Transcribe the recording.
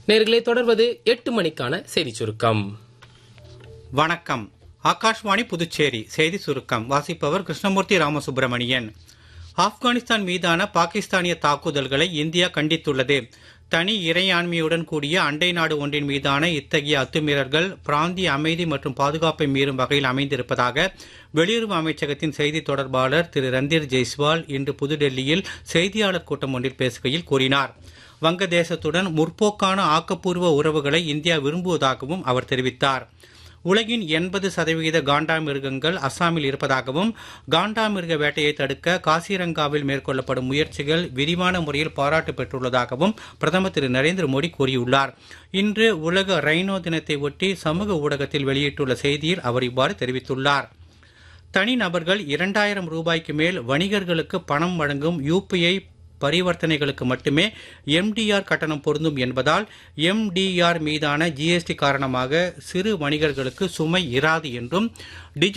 நேர்களே தொடர்வது எட்டு மணிக்கான செய்தி சுருக்கம் வணக்கம் ஆகாஷ்வாணி புதுச்சேரி செய்தி சுருக்கம் வாசிப்பவர் கிருஷ்ணமூர்த்தி ராமசுப்பிரமணியன் ஆப்கானிஸ்தான் மீதான பாகிஸ்தானிய தாக்குதல்களை இந்தியா கண்டித்துள்ளது தனி இறையாண்மையுடன் கூடிய அண்டை நாடு ஒன்றின் மீதான இத்தகைய அத்துமீறல்கள் பிராந்திய அமைதி மற்றும் பாதுகாப்பை மீறும் வகையில் அமைந்திருப்பதாக வெளியுறவு அமைச்சகத்தின் செய்தி தொடர்பாளர் திரு ரந்தீர் ஜெய்ஸ்வால் இன்று புதுடெல்லியில் செய்தியாளர் கூட்டம் ஒன்றில் பேசுகையில் கூறினார் வங்கதேசத்துடன் முற்போக்கான ஆக்கப்பூர்வ உறவுகளை இந்தியா விரும்புவதாகவும் அவர் தெரிவித்தார் உலகின் எண்பது சதவிகித காண்டாமிருகங்கள் அஸ்ஸாமில் இருப்பதாகவும் காண்டாமிருக வேட்டையை தடுக்க காசிரங்காவில் மேற்கொள்ளப்படும் முயற்சிகள் விரிவான முறையில் பாராட்டு பெற்றுள்ளதாகவும் பிரதமர் திரு நரேந்திர மோடி கூறியுள்ளார் இன்று உலக ரைனோ தினத்தை ஒட்டி சமூக ஊடகத்தில் வெளியிட்டுள்ள செய்தியில் அவர் இவ்வாறு தெரிவித்துள்ளார் தனிநபர்கள் இரண்டாயிரம் ரூபாய்க்கு மேல் வணிகர்களுக்கு பணம் வழங்கும் யூபிஐ பரிவர்த்தனைகளுக்கு மட்டுமே எம்டிஆர் கட்டணம் பொருந்தும் என்பதால் எம்டிஆர் மீதான ஜிஎஸ்டி காரணமாக சிறு வணிகர்களுக்கு சுமை இராது என்றும்